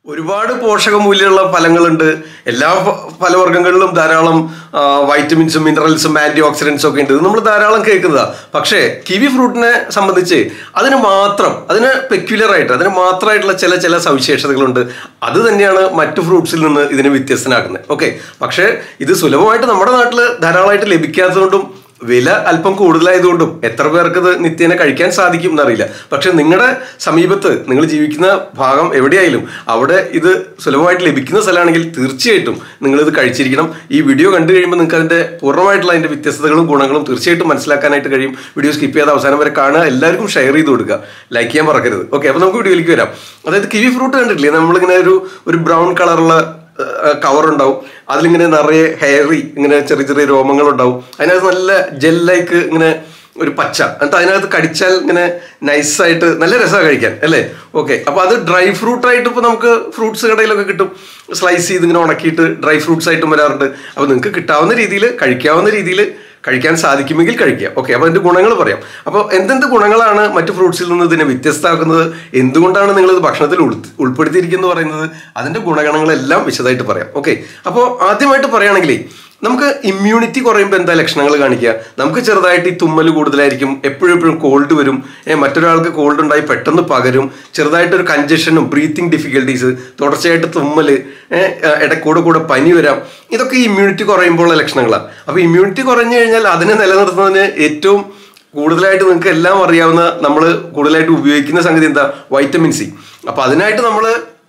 ഒരുപാട് പോഷക മൂല്യമുള്ള ഫലങ്ങളുണ്ട് എല്ലാ ഫ- ഫലവർഗ്ഗങ്ങളിലും ധാരാളം ആ, വൈറ്റമിൻസും മിനറൽസും ആന്റി ഓക്സിഡൻസും ഒക്കെ ഉണ്ട് ഇത് നമ്മൾ ധാരാളം കേൾക്കുന്നതാ പക്ഷേ കിവി ഫ്രൂട്ടിനെ സംബന്ധിച്ച് അതിന് മാത്രം അതിന് പെക്യുലർ ആയിട്ട് അതിന് മാത്രമായിട്ടുള്ള ചില ചില സവിശേഷതകളുണ്ട് അത് തന്നെയാണ് മറ്റു ഫ്രൂട്ട്സിൽ നിന്ന് ഇതിനെ വ്യത്യസ്തനാക്കുന്നത് ഓക്കെ പക്ഷേ ഇത് സുലഭമായിട്ട് നമ്മുടെ നാട്ടിൽ ധാരാളമായിട്ട് ലഭിക്കാത്തതുകൊണ്ടും വില അല്പം കൂടുതലായതുകൊണ്ടും എത്ര പേർക്ക് ഇത് നിത്യേന കഴിക്കാൻ സാധിക്കും എന്നറിയില്ല പക്ഷെ നിങ്ങളുടെ സമീപത്ത് നിങ്ങൾ ജീവിക്കുന്ന ഭാഗം എവിടെയായാലും അവിടെ ഇത് സുലഭമായിട്ട് ലഭിക്കുന്ന സ്ഥലമാണെങ്കിൽ തീർച്ചയായിട്ടും നിങ്ങൾ ഇത് കഴിച്ചിരിക്കണം ഈ വീഡിയോ കണ്ടു കഴിയുമ്പോൾ നിങ്ങൾക്ക് അതിന്റെ പൂർണ്ണമായിട്ടുള്ള അതിന്റെ വ്യത്യസ്തതകളും ഗുണങ്ങളും തീർച്ചയായിട്ടും മനസ്സിലാക്കാനായിട്ട് കഴിയും വീഡിയോ സ്കിപ്പ് ചെയ്യാതെ അവസാനം വരെ കാണുക എല്ലാവർക്കും ഷെയർ ചെയ്ത് കൊടുക്കുക ലൈക്ക് ചെയ്യാൻ മറക്കരുത് ഓക്കെ അപ്പോൾ നമുക്ക് വീഡിയോയിലേക്ക് വരാം അതായത് കിവി ഫ്രൂട്ട് കണ്ടിട്ടില്ലേ നമ്മളിങ്ങനെ ഒരു ഒരു ബ്രൗൺ കളറുള്ള കവർ ഉണ്ടാവും അതിലിങ്ങനെ നിറയെ ഹെയറി ഇങ്ങനെ ചെറിയ ചെറിയ രോമങ്ങൾ ഉണ്ടാവും അതിനകത്ത് നല്ല ജെല്ലൈക്ക് ഇങ്ങനെ ഒരു പച്ച എന്നിട്ട് അതിനകത്ത് കടിച്ചാൽ ഇങ്ങനെ നൈസായിട്ട് നല്ല രസമാണ് കഴിക്കാൻ അല്ലേ ഓക്കെ അപ്പോൾ അത് ഡ്രൈ ഫ്രൂട്ട് ആയിട്ട് ഇപ്പോൾ നമുക്ക് ഫ്രൂട്ട്സ് കടയിലൊക്കെ കിട്ടും സ്ലൈസ് ചെയ്ത് ഇങ്ങനെ ഉണക്കിയിട്ട് ഡ്രൈ ഫ്രൂട്ട്സ് ആയിട്ടും വരാറുണ്ട് അപ്പോൾ നിങ്ങൾക്ക് കിട്ടാവുന്ന രീതിയിൽ കഴിക്കാവുന്ന രീതിയിൽ കഴിക്കാൻ സാധിക്കുമെങ്കിൽ കഴിക്കുക ഓക്കെ അപ്പോൾ അതിന്റെ ഗുണങ്ങൾ പറയാം അപ്പോൾ എന്തെന്ത് ഗുണങ്ങളാണ് മറ്റു ഫ്രൂട്ട്സിൽ നിന്ന് ഇതിനെ വ്യത്യസ്തമാക്കുന്നത് എന്തുകൊണ്ടാണ് നിങ്ങൾ ഇത് ഭക്ഷണത്തിൽ ഉൾ- ഉൾപ്പെടുത്തിയിരിക്കുന്നത് പറയുന്നത് അതിന്റെ ഗുണഗണങ്ങളെല്ലാം വിശദമായിട്ട് പറയാം ഓക്കെ അപ്പോൾ ആദ്യമായിട്ട് പറയുകയാണെങ്കിൽ നമുക്ക് ഇമ്മ്യൂണിറ്റി കുറയുമ്പോൾ എന്താ ലക്ഷണങ്ങൾ കാണിക്കുക നമുക്ക് ചെറുതായിട്ട് ഈ തുമ്മൽ കൂടുതലായിരിക്കും എപ്പോഴും എപ്പോഴും കോൾഡ് വരും ഏ, മറ്റൊരാൾക്ക് കോൾഡ് ഉണ്ടായി പെട്ടെന്ന് പകരും ചെറുതായിട്ട് ഒരു കഞ്ചഷനും ബ്രീത്തിങ് ഡിഫിക്കൽട്ടീസ് തുടർച്ചയായിട്ട് തുമ്മൽ ഇടക്കൂടെ കൂടെ പനി വരാം ഇതൊക്കെ ഈ ഇമ്മ്യൂണിറ്റി കുറയുമ്പോഴുള്ള ലക്ഷണങ്ങളാണ് അപ്പോൾ ഇമ്മ്യൂണിറ്റി കുറഞ്ഞു കഴിഞ്ഞാൽ അതിനെ നിലനിർത്തുന്നതിന് ഏറ്റവും കൂടുതലായിട്ട് നിങ്ങൾക്ക് എല്ലാം അറിയാവുന്ന നമ്മൾ കൂടുതലായിട്ട് ഉപയോഗിക്കുന്ന സംഗതി എന്താ വൈറ്റമിൻ സി അപ്പോൾ അതിനായിട്ട് നമ്മൾ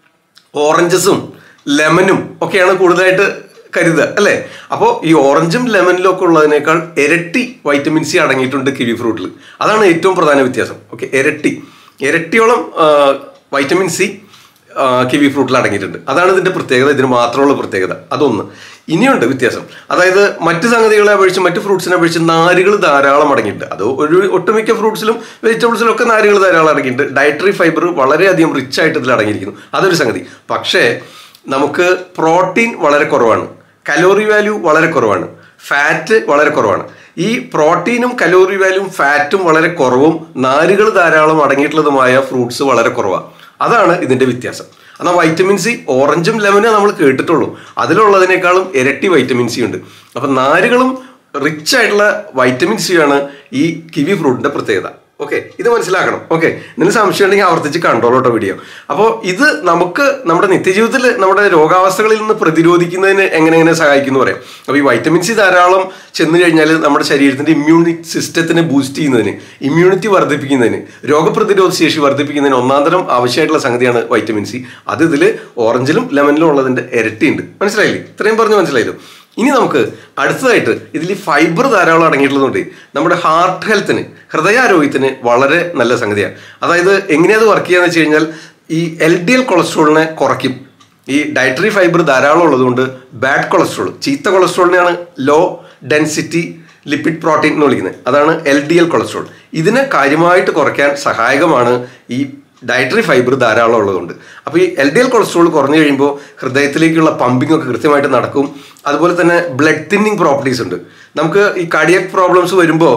ഓറഞ്ചസും ലെമനും ഒക്കെയാണ് കൂടുതലായിട്ട് കരുതുക അല്ലേ അപ്പോൾ ഈ ഓറഞ്ചും ലെമനിലും ഒക്കെ ഉള്ളതിനേക്കാൾ ഇരട്ടി വൈറ്റമിൻ സി അടങ്ങിയിട്ടുണ്ട് കിവി ഫ്രൂട്ടിൽ അതാണ് ഏറ്റവും പ്രധാന വ്യത്യാസം ഓക്കെ ഇരട്ടി ഇരട്ടിയോളം ആ, വൈറ്റമിൻ സി ആ, കിവി ഫ്രൂട്ടിൽ അടങ്ങിയിട്ടുണ്ട് അതാണ് ഇതിന്റെ പ്രത്യേകത ഇതിന് മാത്രമുള്ള പ്രത്യേകത അതൊന്ന് ഇനിയുണ്ട് വ്യത്യാസം അതായത് മറ്റ് സംഗതികളെ അപേക്ഷിച്ച് മറ്റ് ഫ്രൂട്ട്സിനെ അപേക്ഷിച്ച് നാരുകൾ ധാരാളം അടങ്ങിയിട്ടുണ്ട് അത് ഒരു ഒട്ടുമിക്ക ഫ്രൂട്ട്സിലും വെജിറ്റബിൾസിലും ഒക്കെ നാരുകൾ ധാരാളം അടങ്ങിയിട്ടുണ്ട് ഡയറ്ററി ഫൈബർ വളരെയധികം റിച്ച് ആയിട്ട് ഇതിൽ അടങ്ങിയിരിക്കുന്നു അതൊരു സംഗതി പക്ഷേ നമുക്ക് പ്രോട്ടീൻ വളരെ കുറവാണ് കലോറി വാല്യൂ വളരെ കുറവാണ് ഫാറ്റ് വളരെ കുറവാണ് ഈ പ്രോട്ടീനും കലോറി വാല്യൂവും ഫാറ്റും വളരെ കുറവും നാരുകൾ ധാരാളം അടങ്ങിയിട്ടുള്ളതുമായ ഫ്രൂട്ട്സ് വളരെ കുറവാണ് അതാണ് ഇതിന്റെ വ്യത്യാസം എന്നാൽ വൈറ്റമിൻ സി ഓറഞ്ചും ലെമനും നമ്മൾ കേട്ടിട്ടുള്ളൂ അതിലുള്ളതിനേക്കാളും ഇരട്ടി വൈറ്റമിൻ സി ഉണ്ട് അപ്പം നാരുകളും റിച്ച് ആയിട്ടുള്ള വൈറ്റമിൻ സി ആണ് ഈ കിവി ഫ്രൂട്ടിന്റെ പ്രത്യേകത ഓക്കെ ഇത് മനസ്സിലാക്കണം ഓക്കെ ഇതിന് സംശയം ഉണ്ടെങ്കിൽ ആവർത്തിച്ച് കണ്ടോളൂ കേട്ടോ വീഡിയോ അപ്പോൾ ഇത് നമുക്ക് നമ്മുടെ നിത്യജീവിതത്തിൽ നമ്മുടെ രോഗാവസ്ഥകളിൽ നിന്ന് പ്രതിരോധിക്കുന്നതിന് എങ്ങനെ എങ്ങനെ സഹായിക്കുന്നു പറയാം അപ്പോൾ ഈ വൈറ്റമിൻ സി ധാരാളം ചെന്ന് കഴിഞ്ഞാൽ നമ്മുടെ ശരീരത്തിന്റെ ഇമ്മ്യൂണി സിസ്റ്റത്തിനെ ബൂസ്റ്റ് ചെയ്യുന്നതിന് ഇമ്മ്യൂണിറ്റി വർദ്ധിപ്പിക്കുന്നതിന് രോഗപ്രതിരോധ ശേഷി വർദ്ധിപ്പിക്കുന്നതിന് ഒന്നാം തരം ആവശ്യമായിട്ടുള്ള സംഗതിയാണ് വൈറ്റമിൻ സി അത് ഇതിൽ ഓറഞ്ചിലും ലെമനിലും ഉള്ളതിന്റെ ഇരട്ടിയുണ്ട് മനസ്സിലായില്ലേ ഇത്രയും പറഞ്ഞ് മനസ്സിലായല്ലോ ഇനി നമുക്ക് അടുത്തതായിട്ട് ഇതിൽ ഫൈബർ ധാരാളം അടങ്ങിയിട്ടുള്ളതുകൊണ്ട് നമ്മുടെ ഹാർട്ട് ഹെൽത്തിന് ഹൃദയാരോഗ്യത്തിന് വളരെ നല്ല സംഗതിയാണ് അതായത് എങ്ങനെയത് വർക്ക് ചെയ്യാന്ന് വെച്ച് കഴിഞ്ഞാൽ ഈ എൽ ഡി എൽ കൊളസ്ട്രോളിനെ കുറയ്ക്കും ഈ ഡയറ്ററി ഫൈബർ ധാരാളം ഉള്ളതുകൊണ്ട് ബാഡ് കൊളസ്ട്രോൾ ചീത്ത കൊളസ്ട്രോളിനെയാണ് ലോ ഡെൻസിറ്റി ലിപ്പിഡ് പ്രോട്ടീൻ എന്ന് വിളിക്കുന്നത് അതാണ് എൽ ഡി എൽ കൊളസ്ട്രോൾ ഇതിനെ കാര്യമായിട്ട് കുറയ്ക്കാൻ സഹായകമാണ് ഈ ഡയറ്ററി ഫൈബർ ധാരാളം ഉള്ളതുകൊണ്ട് അപ്പോൾ ഈ എൽ ഡി എൽ കൊളസ്ട്രോൾ കുറഞ്ഞു കഴിയുമ്പോൾ ഹൃദയത്തിലേക്കുള്ള പമ്പിംഗ് ഒക്കെ കൃത്യമായിട്ട് നടക്കും അതുപോലെ തന്നെ ബ്ലഡ് തിന്നിങ് പ്രോപ്പർട്ടീസ് ഉണ്ട് നമുക്ക് ഈ കാർഡിയക് പ്രോബ്ലംസ് വരുമ്പോൾ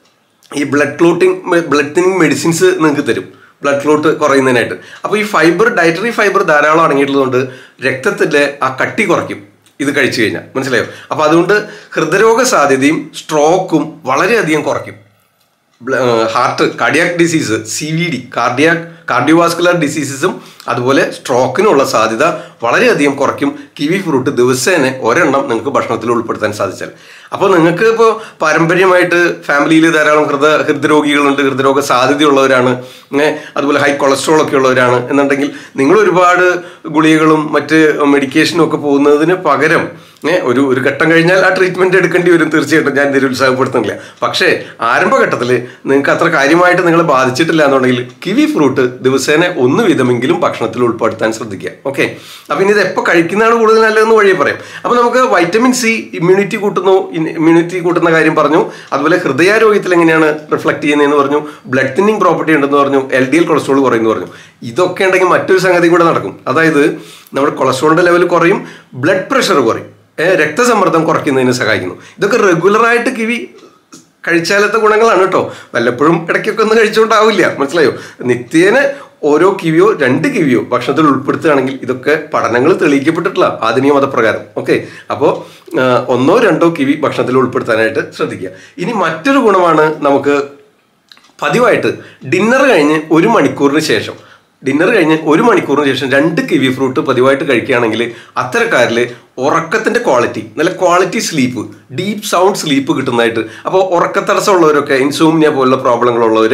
ഈ blood clotting blood thinning medicines നിങ്ങൾക്ക് തരും ബ്ലഡ് ക്ലോട്ട് കുറയുന്നതിനായിട്ട് അപ്പോൾ ഈ ഫൈബർ ഡയറ്ററി ഫൈബർ ധാരാളം അടങ്ങിയിട്ടുള്ളതുകൊണ്ട് രക്തത്തിലെ ആ കട്ടി കുറയ്ക്കും ഇത് കഴിച്ചു കഴിഞ്ഞാൽ മനസ്സിലായോ അപ്പോൾ അതുകൊണ്ട് ഹൃദയരോഗ സാധ്യതയും സ്ട്രോക്കും വളരെയധികം കുറയ്ക്കും heart cardiac disease C V D cardiac cardiovascular ഡിസീസസും അതുപോലെ സ്ട്രോക്കിനുള്ള സാധ്യത വളരെയധികം കുറയ്ക്കും കിവി ഫ്രൂട്ട് ദിവസേന ഒരെണ്ണം നിങ്ങൾക്ക് ഭക്ഷണത്തിൽ ഉൾപ്പെടുത്താൻ സാധിച്ചാൽ അപ്പോൾ നിങ്ങൾക്ക് ഇപ്പോൾ പാരമ്പര്യമായിട്ട് ഫാമിലിയിൽ ധാരാളം ഹൃദയ ഹൃദ്രോഗികളുണ്ട് ഹൃദ്രോഗ സാധ്യതയുള്ളവരാണ് ഏ, അതുപോലെ ഹൈ കൊളസ്ട്രോൾ ഒക്കെ ഉള്ളവരാണ് എന്നുണ്ടെങ്കിൽ നിങ്ങൾ ഒരുപാട് ഗുളികകളും മറ്റ് മെഡിക്കേഷനും ഒക്കെ പോകുന്നതിന് പകരം ഏ, ഒരു ഒരു ഘട്ടം കഴിഞ്ഞാൽ ആ ട്രീറ്റ്മെന്റ് എടുക്കേണ്ടി വരും തീർച്ചയായിട്ടും ഞാൻ നിരുത്സാഹപ്പെടുത്തുന്നില്ല പക്ഷേ ആരംഭഘട്ടത്തിൽ നിങ്ങൾക്ക് അത്ര കാര്യമായിട്ട് നിങ്ങളെ ബാധിച്ചിട്ടില്ല എന്നുണ്ടെങ്കിൽ കിവി ഫ്രൂട്ട് ദിവസേന ഒന്ന് വീതമെങ്കിലും ഭക്ഷണത്തിൽ ഉൾപ്പെടുത്താൻ ശ്രദ്ധിക്കുക ഓക്കെ അപ്പം ഇനി ഇത് എപ്പോൾ കഴിക്കുന്നതാണ് കൂടുതൽ നല്ലതെന്ന് വഴിയെ പറയാം അപ്പോൾ നമുക്ക് വൈറ്റമിൻ സി ഇമ്മ്യൂണിറ്റി കൂട്ടുന്നു ഇമ്മ്യൂണിറ്റി കൂട്ടുന്ന കാര്യം പറഞ്ഞു അതുപോലെ ഹൃദയാരോഗ്യത്തിൽ എങ്ങനെയാണ് റിഫ്ലക്ട് ചെയ്യുന്നതെന്ന് പറഞ്ഞു ബ്ലഡ് തിന്നിങ് പ്രോപ്പർട്ടി ഉണ്ടെന്ന് പറഞ്ഞു എൽ ഡി എൽ കൊളസ്ട്രോൾ കുറയുന്നു പറഞ്ഞു ഇതൊക്കെ ഉണ്ടെങ്കിൽ മറ്റൊരു സംഗതി കൂടെ നടക്കും അതായത് നമ്മുടെ കൊളസ്ട്രോളിന്റെ ലെവൽ കുറയും ബ്ലഡ് പ്രഷർ കുറയും ഏ, രക്തസമ്മർദ്ദം കുറയ്ക്കുന്നതിന് സഹായിക്കുന്നു ഇതൊക്കെ റെഗുലറായിട്ട് കിവി കഴിച്ചാലത്തെ ഗുണങ്ങളാണ് കേട്ടോ വല്ലപ്പോഴും ഇടയ്ക്കൊക്കെ ഒന്ന് കഴിച്ചുകൊണ്ടാവില്ല മനസ്സിലായോ നിത്യേന ഓരോ കിവിയോ രണ്ട് കിവിയോ ഭക്ഷണത്തിൽ ഉൾപ്പെടുത്തുകയാണെങ്കിൽ ഇതൊക്കെ പഠനങ്ങൾ തെളിയിക്കപ്പെട്ടിട്ടില്ല ആധുനിക മതപ്രകാരം ഓക്കെ അപ്പോൾ ഒന്നോ രണ്ടോ കിവി ഭക്ഷണത്തിൽ ഉൾപ്പെടുത്താനായിട്ട് ശ്രദ്ധിക്കുക ഇനി മറ്റൊരു ഗുണമാണ് നമുക്ക് പതിവായിട്ട് ഡിന്നർ കഴിഞ്ഞ് ഒരു മണിക്കൂറിന് ശേഷം ഡിന്നർ കഴിഞ്ഞ് ഒരു മണിക്കൂറിന് ശേഷം രണ്ട് കിവി ഫ്രൂട്ട് പതിവായിട്ട് കഴിക്കുകയാണെങ്കിൽ അത്തരക്കാരിൽ ഉറക്കത്തിന്റെ ക്വാളിറ്റി നല്ല quality sleep deep sound sleep കിട്ടുന്നതായിട്ട് അപ്പോൾ ഉറക്കത്തടസ്സമുള്ളവരൊക്കെ ഇൻസോമിനിയ പോലുള്ള പ്രോബ്ലങ്ങളുള്ളവർ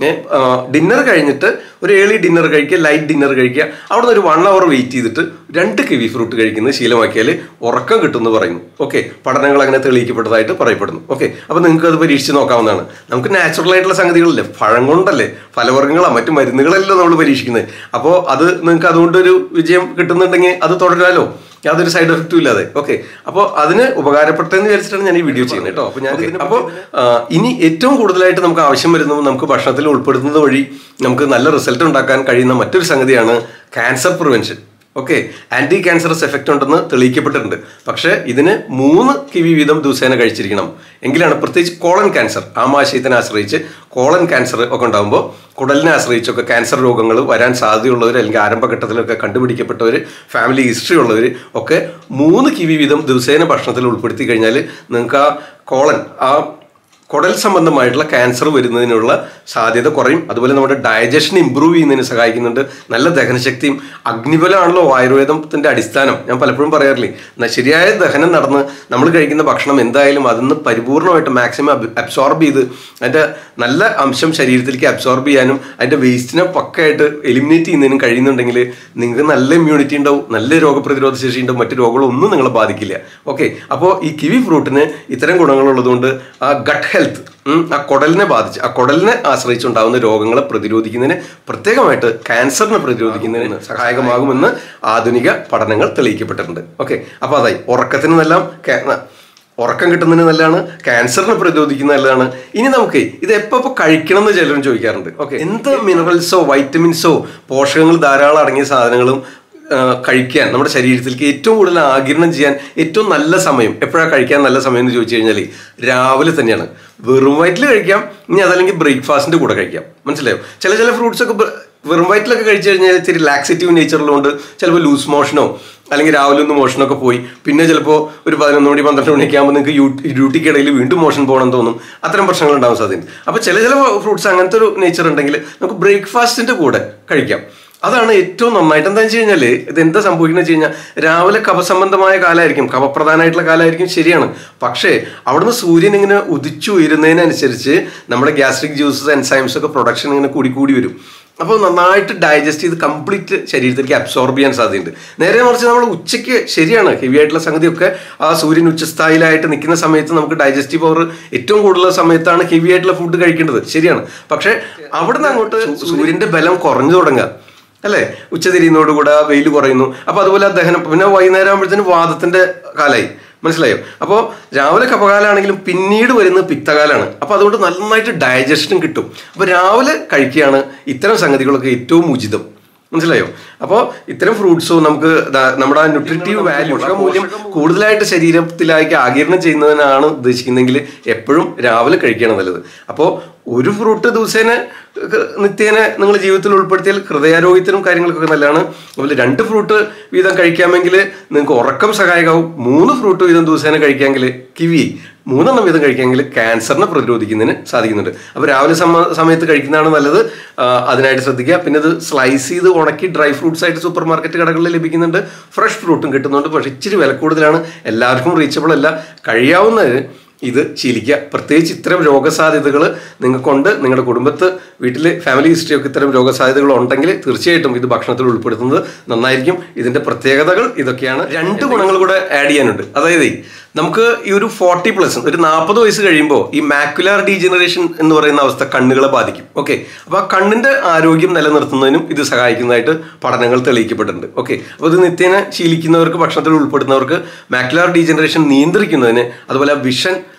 ഡിന്നർ കഴിഞ്ഞിട്ട് ഒരു ഏർലി ഡിന്നർ കഴിക്കുക ലൈറ്റ് ഡിന്നർ കഴിക്കുക അവിടെ നിന്ന് ഒരു വൺ അവർ വെയിറ്റ് ചെയ്തിട്ട് രണ്ട് കിവി ഫ്രൂട്ട് കഴിക്കുന്നത് ശീലമാക്കിയാൽ ഉറക്കം കിട്ടുമെന്ന് പറയുന്നു ഓക്കെ പഠനങ്ങൾ അങ്ങനെ തെളിയിക്കപ്പെട്ടതായിട്ട് പറയപ്പെടുന്നു ഓക്കെ അപ്പോൾ നിങ്ങൾക്ക് അത് പരീക്ഷിച്ച് നോക്കാവുന്നതാണ് നമുക്ക് നാച്ചുറൽ ആയിട്ടുള്ള സംഗതികളില്ലേ പഴം കൊണ്ടല്ലേ ഫലവർഗ്ഗങ്ങളോ മറ്റു മരുന്നുകളല്ലോ നമ്മൾ പരീക്ഷിക്കുന്നത് അപ്പോൾ അത് നിങ്ങൾക്ക് അതുകൊണ്ടൊരു വിജയം കിട്ടുന്നുണ്ടെങ്കിൽ അത് തുടരാലോ യാതൊരു സൈഡ് എഫക്റ്റും ഇല്ലാതെ ഓക്കെ അപ്പോൾ അതിന് ഉപകാരപ്പെട്ടെന്ന് വിചാരിച്ചിട്ടാണ് ഞാൻ ഈ വീഡിയോ ചെയ്യുന്നത് കേട്ടോ അപ്പോൾ ഞാൻ അപ്പോൾ ഇനി ഏറ്റവും കൂടുതലായിട്ട് നമുക്ക് ആവശ്യം വരുന്നത് നമുക്ക് ഭക്ഷണത്തിൽ ഉൾപ്പെടുത്തുന്നത് വഴി നമുക്ക് നല്ല റിസൾട്ട് ഉണ്ടാക്കാൻ കഴിയുന്ന മറ്റൊരു സംഗതിയാണ് cancer prevention okay anti cancerous effect ഉണ്ടെന്ന് തെളിയിക്കപ്പെട്ടിട്ടുണ്ട് പക്ഷേ ഇതിന് മൂന്ന് കിവി വീതം ദിവസേന കഴിച്ചിരിക്കണം എങ്കിലാണ് പ്രത്യേകിച്ച് കോളൻ ക്യാൻസർ ആമാശയത്തിനെ ആശ്രയിച്ച് കോളൻ ക്യാൻസർ ഒക്കെ ഉണ്ടാകുമ്പോൾ കുടലിനെ ആശ്രയിച്ചൊക്കെ ക്യാൻസർ രോഗങ്ങൾ വരാൻ സാധ്യതയുള്ളവർ അല്ലെങ്കിൽ ആരംഭഘട്ടത്തിലൊക്കെ കണ്ടുപിടിക്കപ്പെട്ടവർ ഫാമിലി ഹിസ്റ്ററി ഉള്ളവർ ഒക്കെ മൂന്ന് കിവി വീതം ദിവസേന ഭക്ഷണത്തിൽ ഉൾപ്പെടുത്തി കഴിഞ്ഞാൽ നിങ്ങൾക്ക് ആ കോളൻ ആ കുടൽ സംബന്ധമായിട്ടുള്ള ക്യാൻസർ വരുന്നതിനുള്ള സാധ്യത കുറയും അതുപോലെ നമ്മുടെ ഡയജഷൻ ഇമ്പ്രൂവ് ചെയ്യുന്നതിന് സഹായിക്കുന്നുണ്ട് നല്ല ദഹനശക്തിയും അഗ്നിബലമാണല്ലോ ആയുർവേദത്തിന്റെ അടിസ്ഥാനം ഞാൻ പലപ്പോഴും പറയാറില്ലേ എന്നാൽ ശരിയായ ദഹനം നടന്ന് നമ്മൾ കഴിക്കുന്ന ഭക്ഷണം എന്തായാലും അതിന്ന് പരിപൂർണമായിട്ട് മാക്സിമം അബ്സോർബ് ചെയ്ത് അതിൻ്റെ നല്ല അംശം ശരീരത്തിലേക്ക് അബ്സോർബ് ചെയ്യാനും അതിൻ്റെ വേസ്റ്റിനെ പക്കയായിട്ട് എലിമിനേറ്റ് ചെയ്യുന്നതിനും കഴിയുന്നുണ്ടെങ്കിൽ നിങ്ങൾക്ക് നല്ല ഇമ്മ്യൂണിറ്റി ഉണ്ടാവും നല്ല രോഗപ്രതിരോധ ശേഷി ഉണ്ടാവും മറ്റു രോഗങ്ങളൊന്നും നിങ്ങളെ ബാധിക്കില്ല ഓക്കെ അപ്പോൾ ഈ കിവി ഫ്രൂട്ടിന് ഇത്തരം ഗുണങ്ങളുള്ളതുകൊണ്ട് ആ ഗട്ട് ഹെൽത്ത് ആ കുടലിനെ ബാധിച്ച് ആ കുടലിനെ ആശ്രയിച്ചുണ്ടാകുന്ന രോഗങ്ങളെ പ്രതിരോധിക്കുന്നതിന് പ്രത്യേകമായിട്ട് ക്യാൻസറിനെ പ്രതിരോധിക്കുന്നതിന് സഹായകമാകുമെന്ന് ആധുനിക പഠനങ്ങൾ തെളിയിക്കപ്പെട്ടിട്ടുണ്ട് ഓക്കെ അപ്പോൾ അതായി ഉറക്കത്തിനെല്ലാം ഉറക്കം കിട്ടുന്നതിന് നല്ലതാണ് ക്യാൻസറിനെ പ്രതിരോധിക്കുന്ന നല്ലതാണ് ഇനി നമുക്ക് ഇത് എപ്പോൾ ഇപ്പോൾ കഴിക്കണം എന്ന് ചിലരും ചോദിക്കാറുണ്ട് ഓക്കെ എന്ത് മിനറൽസോ വൈറ്റമിൻസോ പോഷകങ്ങൾ ധാരാളം അടങ്ങിയ സാധനങ്ങളും കഴിക്കാൻ നമ്മുടെ ശരീരത്തിലേക്ക് ഏറ്റവും കൂടുതൽ ആകിരണം ചെയ്യാൻ ഏറ്റവും നല്ല സമയം എപ്പോഴാണ് കഴിക്കാൻ നല്ല സമയം എന്ന് ചോദിച്ചു കഴിഞ്ഞാൽ രാവിലെ തന്നെയാണ് വെറും വയറ്റിൽ കഴിക്കാം ഇനി അതല്ലെങ്കിൽ ബ്രേക്ക്ഫാസ്റ്റിന്റെ കൂടെ കഴിക്കാം മനസ്സിലായോ ചില ചില ഫ്രൂട്ട്സ് ഒക്കെ വെറും വയറ്റിലൊക്കെ കഴിച്ചു കഴിഞ്ഞാൽ ഇത്തിരി ലാക്സേറ്റീവ് നേച്ചറിലുണ്ട് ചിലപ്പോൾ ലൂസ് മോഷനോ അല്ലെങ്കിൽ രാവിലെ ഒന്ന് മോഷനൊക്കെ പോയി പിന്നെ ചിലപ്പോൾ ഒരു പതിനൊന്ന് മണി പന്ത്രണ്ട് മണിയൊക്കെ ആകുമ്പോൾ നിങ്ങൾക്ക് ഡ്യൂട്ടിക്കിടയിൽ വീണ്ടും മോഷൻ പോകണം തോന്നും അത്തരം പ്രശ്നങ്ങൾ ഉണ്ടാവാൻ സാധ്യതയുണ്ട് അപ്പോൾ ചില ചില ഫ്രൂട്ട്സ് അങ്ങനത്തെ ഒരു നേച്ചർ ഉണ്ടെങ്കിൽ നമുക്ക് ബ്രേക്ക്ഫാസ്റ്റിന്റെ കൂടെ കഴിക്കാം അതാണ് ഏറ്റവും നന്നായിട്ട് എന്താ വെച്ച് കഴിഞ്ഞാൽ ഇത് എന്താ സംഭവിക്കുന്നത് വെച്ച് കഴിഞ്ഞാൽ രാവിലെ കഫസംബന്ധമായ കാലമായിരിക്കും കഫപ്രധാനമായിട്ടുള്ള കാലമായിരിക്കും ശരിയാണ് പക്ഷേ അവിടുന്ന് സൂര്യൻ ഇങ്ങനെ ഉദിച്ചു ഉയരുന്നതിനനുസരിച്ച് നമ്മുടെ ഗ്യാസ്ട്രിക് ജ്യൂസസ് എൻസൈംസ് ഒക്കെ പ്രൊഡക്ഷൻ ഇങ്ങനെ കൂടി കൂടി വരും അപ്പോൾ നന്നായിട്ട് ഡൈജസ്റ്റ് ചെയ്ത് കംപ്ലീറ്റ് ശരീരത്തിലേക്ക് അബ്സോർബ് ചെയ്യാൻ സാധ്യതയുണ്ട് നേരെ മറിച്ച് നമ്മൾ ഉച്ചയ്ക്ക് ശരിയാണ് ഹെവി ആയിട്ടുള്ള സംഗതിയൊക്കെ ആ സൂര്യൻ ഉച്ചസ്ഥായിലായിട്ട് നിൽക്കുന്ന സമയത്ത് നമുക്ക് ഡൈജസ്റ്റീവ് പവർ ഏറ്റവും കൂടുതലുള്ള സമയത്താണ് ഹെവി ആയിട്ടുള്ള ഫുഡ് കഴിക്കേണ്ടത് ശരിയാണ് പക്ഷേ അവിടുന്ന് അങ്ങോട്ട് സൂര്യന്റെ ബലം കുറഞ്ഞു തുടങ്ങുക അല്ലേ ഉച്ചതിരിയുന്നതോടുകൂടെ വെയിൽ കുറയുന്നു അപ്പോൾ അതുപോലെ ദഹനം പിന്നെ വൈകുന്നേരം ആകുമ്പോഴത്തേനും വാദത്തിന്റെ കാലായി മനസ്സിലായോ അപ്പോൾ രാവിലെ കപകാലാണെങ്കിലും പിന്നീട് വരുന്നത് പിത്തകാലാണ് അപ്പോൾ അതുകൊണ്ട് നന്നായിട്ട് ഡൈജഷനും കിട്ടും അപ്പോൾ രാവിലെ കഴിക്കുകയാണ് ഇത്തരം സംഗതികളൊക്കെ ഏറ്റവും ഉചിതം മനസ്സിലായോ അപ്പോൾ ഇത്തരം ഫ്രൂട്ട്സോ നമുക്ക് നമ്മുടെ ന്യൂട്രിറ്റീവ് വാല്യൂ മൂല്യം കൂടുതലായിട്ട് ശരീരത്തിലേക്ക് ആകിരണം ചെയ്യുന്നതിനാണ് ഉദ്ദേശിക്കുന്നതെങ്കിൽ എപ്പോഴും രാവിലെ കഴിക്കുകയാണ് നല്ലത് അപ്പോൾ ഒരു ഫ്രൂട്ട് ദിവസേന നിത്യേന നിങ്ങൾ ജീവിതത്തിൽ ഉൾപ്പെടുത്തിയാൽ ഹൃദയാരോഗ്യത്തിനും കാര്യങ്ങൾക്കൊക്കെ നല്ലതാണ് അതുപോലെ രണ്ട് ഫ്രൂട്ട് വീതം കഴിക്കാമെങ്കിൽ നിങ്ങൾക്ക് ഉറക്കം സഹായകമാവും മൂന്ന് ഫ്രൂട്ട് വീതം ദിവസേന കഴിക്കാമെങ്കിൽ കിവി മൂന്നെണ്ണം വീതം കഴിക്കാമെങ്കിൽ ക്യാൻസറിനെ പ്രതിരോധിക്കുന്നതിന് സാധിക്കുന്നുണ്ട് അപ്പോൾ രാവിലെ സമയത്ത് കഴിക്കുന്നതാണ് നല്ലത് അതിനായിട്ട് ശ്രദ്ധിക്കുക പിന്നെ ഇത് സ്ലൈസ് ചെയ്ത് ഉണക്കി ഡ്രൈ ഫ്രൂട്ട്സ് ആയിട്ട് സൂപ്പർ മാർക്കറ്റ് കടകളിൽ ലഭിക്കുന്നുണ്ട് ഫ്രഷ് ഫ്രൂട്ടും കിട്ടുന്നുണ്ട് പക്ഷേ ഇച്ചിരി വില കൂടുതലാണ് എല്ലാവർക്കും റീച്ചബിൾ അല്ല കഴിയാവുന്നത് ഇത് ശീലിക്കുക പ്രത്യേകിച്ച് ഇത്തരം രോഗസാധ്യതകൾ നിങ്ങൾക്കുണ്ട് നിങ്ങളുടെ കുടുംബത്ത് വീട്ടിൽ ഫാമിലി ഹിസ്റ്ററി ഒക്കെ ഇത്തരം രോഗസാധ്യതകൾ ഉണ്ടെങ്കിൽ തീർച്ചയായിട്ടും ഇത് ഭക്ഷണത്തിൽ ഉൾപ്പെടുത്തുന്നത് നന്നായിരിക്കും ഇതിന്റെ പ്രത്യേകതകൾ ഇതൊക്കെയാണ് രണ്ട് ഗുണങ്ങൾ കൂടെ ആഡ് ചെയ്യാനുണ്ട് അതായത് നമുക്ക് ഈ ഒരു ഫോർട്ടി പ്ലസ് ഒരു നാൽപ്പത് വയസ്സ് കഴിയുമ്പോൾ ഈ മാക്കുലാർ ഡീജനറേഷൻ എന്ന് പറയുന്ന അവസ്ഥ കണ്ണുകളെ ബാധിക്കും ഓക്കെ അപ്പോൾ ആ കണ്ണിന്റെ ആരോഗ്യം നിലനിർത്തുന്നതിനും ഇത് സഹായിക്കുന്നതായിട്ട് പഠനങ്ങൾ തെളിയിക്കപ്പെട്ടിട്ടുണ്ട് ഓക്കെ അപ്പോൾ ഇത് നിത്യേന ശീലിക്കുന്നവർക്ക് ഭക്ഷണത്തിൽ ഉൾപ്പെടുന്നവർക്ക് മാക്കുലാർ ഡീജനറേഷൻ നിയന്ത്രിക്കുന്നതിന് അതുപോലെ വിഷൻ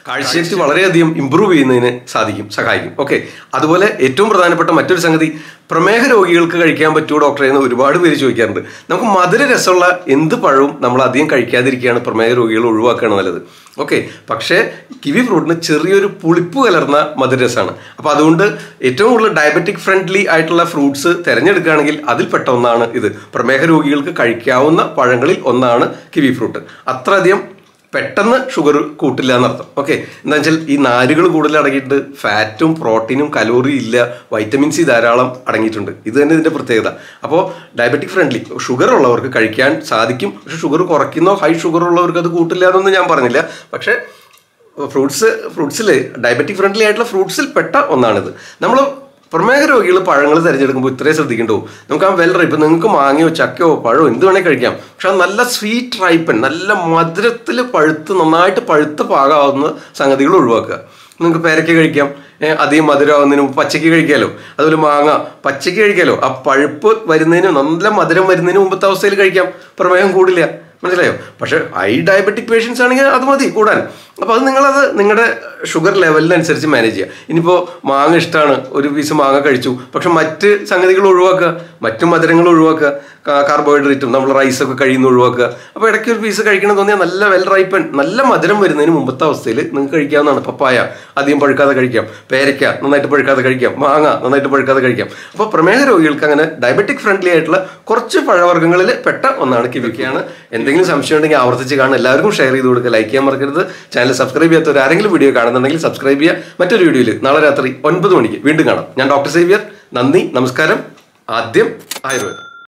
കാഴ്ചശക്തി വളരെയധികം ഇമ്പ്രൂവ് ചെയ്യുന്നതിന് സാധിക്കും സഹായിക്കും ഓക്കെ അതുപോലെ ഏറ്റവും പ്രധാനപ്പെട്ട മറ്റൊരു സംഗതി പ്രമേഹ രോഗികൾക്ക് കഴിക്കാൻ പറ്റുമോ ഡോക്ടറെ എന്ന് ഒരുപാട് പേര് ചോദിക്കാറുണ്ട് നമുക്ക് മധുര രസമുള്ള എന്ത് പഴവും നമ്മൾ അധികം കഴിക്കാതിരിക്കുകയാണ് പ്രമേഹ രോഗികൾ ഒഴിവാക്കുകയാണ് നല്ലത് ഓക്കെ പക്ഷേ കിവി ഫ്രൂട്ടിന് ചെറിയൊരു പുളിപ്പ് കലർന്ന മധുരരസമാണ് അപ്പോൾ അതുകൊണ്ട് ഏറ്റവും കൂടുതൽ ഡയബറ്റിക് ഫ്രണ്ട്ലി ആയിട്ടുള്ള ഫ്രൂട്ട്സ് തിരഞ്ഞെടുക്കുകയാണെങ്കിൽ അതിൽപ്പെട്ട ഒന്നാണ് ഇത് പ്രമേഹ രോഗികൾക്ക് കഴിക്കാവുന്ന പഴങ്ങളിൽ ഒന്നാണ് കിവി ഫ്രൂട്ട് അത്രയധികം പെട്ടെന്ന് ഷുഗർ കൂട്ടില്ല എന്നർത്ഥം ഓക്കെ എന്താ വെച്ചാൽ ഈ നാരുകൾ കൂടുതൽ അടങ്ങിയിട്ട് ഫാറ്റും പ്രോട്ടീനും കലോറിയും ഇല്ല വൈറ്റമിൻ സി ധാരാളം അടങ്ങിയിട്ടുണ്ട് ഇത് തന്നെ ഇതിന്റെ പ്രത്യേകത അപ്പോൾ ഡയബറ്റിക് ഫ്രണ്ട്ലി ഷുഗർ ഉള്ളവർക്ക് കഴിക്കാൻ സാധിക്കും പക്ഷെ ഷുഗർ കുറയ്ക്കുന്നോ ഹൈ ഷുഗർ ഉള്ളവർക്ക് അത് കൂട്ടില്ല എന്നൊന്നും ഞാൻ പറഞ്ഞില്ല പക്ഷേ ഫ്രൂട്ട്സ് ഫ്രൂട്ട്സിൽ ഡയബറ്റിക് ഫ്രണ്ട്ലി ആയിട്ടുള്ള ഫ്രൂട്ട്സിൽ പെട്ട ഒന്നാണിത് നമ്മൾ പ്രമേഹ രോഗികൾ പഴങ്ങൾ തിരഞ്ഞെടുക്കുമ്പോൾ ഇത്രയും ശ്രദ്ധിക്കണ്ടോ നമുക്ക് ആ വെൽ റൈപ്പ് നിങ്ങൾക്ക് മാങ്ങയോ ചക്കയോ പഴമോ എന്ത് വേണേൽ കഴിക്കാം പക്ഷെ അത് നല്ല സ്വീറ്റ് റൈപ്പൻ നല്ല മധുരത്തിൽ പഴുത്ത് നന്നായിട്ട് പഴുത്ത പാകമാവുന്ന സംഗതികൾ ഒഴിവാക്കുക നിങ്ങൾക്ക് പേരയ്ക്ക കഴിക്കാം ഏഹ് അധികം മധുരമാകുന്നതിന് മുമ്പ് പച്ചയ്ക്ക് കഴിക്കാമല്ലോ അതുപോലെ മാങ്ങ പച്ചയ്ക്ക് കഴിക്കാമല്ലോ ആ പഴുപ്പ് വരുന്നതിന് നല്ല മധുരം വരുന്നതിന് മുമ്പത്തെ അവസ്ഥയിൽ കഴിക്കാം പ്രമേഹം കൂടില്ല മനസ്സിലായോ പക്ഷെ ഹൈ ഡയബറ്റിക് പേഷ്യൻസ് ആണെങ്കിൽ അത് മതി കൂടാൻ അപ്പോൾ അത് നിങ്ങളത് നിങ്ങളുടെ ഷുഗർ ലെവലിനനുസരിച്ച് മാനേജ് ചെയ്യുക ഇനിയിപ്പോൾ മാങ്ങ ഇഷ്ടമാണ് ഒരു പീസ് മാങ്ങ കഴിച്ചു പക്ഷെ മറ്റ് സംഗതികൾ ഒഴിവാക്കുക മറ്റു മധുരങ്ങൾ ഒഴിവാക്കുക കാർബോഹൈഡ്രേറ്റും നമ്മൾ റൈസൊക്കെ കഴിയുന്ന ഒഴിവാക്കുക അപ്പോൾ ഇടയ്ക്ക് ഒരു പീസ് കഴിക്കണം തോന്നിയാൽ നല്ല വെൽ റൈപ്പൻ നല്ല മധുരം വരുന്നതിന് മുമ്പത്തെ അവസ്ഥയിൽ നിങ്ങൾക്ക് കഴിക്കാവുന്നതാണ് പപ്പായ അധികം പഴുക്കാതെ കഴിക്കാം പേരയ്ക്ക നന്നായിട്ട് പഴുക്കാതെ കഴിക്കാം മാങ്ങ നന്നായിട്ട് പഴുക്കാതെ കഴിക്കാം അപ്പോൾ പ്രമേഹ രോഗികൾക്ക് അങ്ങനെ ഡയബറ്റിക് ഫ്രണ്ട്ലി ആയിട്ടുള്ള കുറച്ച് പഴവർഗ്ഗങ്ങളിൽ പെട്ട ഒന്നാണ് കിവിക്കയാണ് എന്തെങ്കിലും സംശയം ഉണ്ടെങ്കിൽ ആവർത്തിച്ച് കാണാൻ എല്ലാവർക്കും ഷെയർ ചെയ്ത് കൊടുക്കുക ലൈക്ക് ചെയ്യാൻ മറക്കരുത് ചാനൽ സബ്സ്ക്രൈബ് ചെയ്യാത്തവർ ആരെങ്കിലും വീഡിയോ കാണുന്നുണ്ടെങ്കിൽ സബ്സ്ക്രൈബ് ചെയ്യുക മറ്റൊരു വീഡിയോയിൽ നാളെ രാത്രി ഒൻപത് മണിക്ക് വീണ്ടും കാണാം ഞാൻ ഡോക്ടർ സേവിയർ നന്ദി നമസ്കാരം ആദ്യം ആയുർവേദം